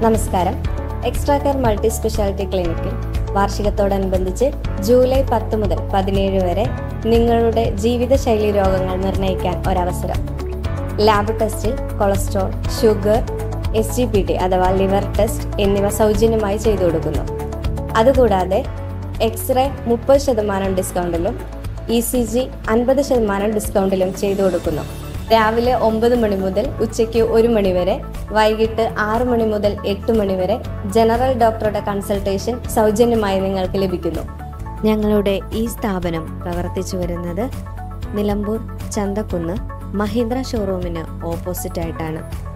നമസ്കാരം extra care multi speciality ക്ലിനിക്കിൽ വാർഷികത്തോടനുബന്ധിച്ച് ജൂലൈ പത്ത് മുതൽ പതിനേഴ് വരെ നിങ്ങളുടെ ജീവിതശൈലി രോഗങ്ങൾ നിർണ്ണയിക്കാൻ ഒരവസരം lab test cholesterol sugar S G P T അഥവാ ലിവർ ടെസ്റ്റ് എന്നിവ സൗജന്യമായി ചെയ്തു കൊടുക്കുന്നു അതുകൂടാതെ എക്സ്റേ മുപ്പത് ശതമാനം ഡിസ്കൗണ്ടിലും ഇ സി ജി അൻപത് ശതമാനം ഡിസ്കൗണ്ടിലും ചെയ്തു കൊടുക്കുന്നു രാവിലെ ഒമ്പത് മണി മുതൽ ഉച്ചയ്ക്ക് ഒരു മണി വരെ വൈകിട്ട് ആറ് മണി മുതൽ എട്ട് മണി വരെ ജനറൽ ഡോക്ടറുടെ കൺസൾട്ടേഷൻ സൗജന്യമായി നിങ്ങൾക്ക് ലഭിക്കുന്നു ഞങ്ങളുടെ ഈ സ്ഥാപനം പ്രവർത്തിച്ചു വരുന്നത് നിലമ്പൂർ ചന്തക്കുന്ന് മഹീന്ദ്ര ഷോറൂമിന് ഓപ്പോസിറ്റ് ആയിട്ടാണ്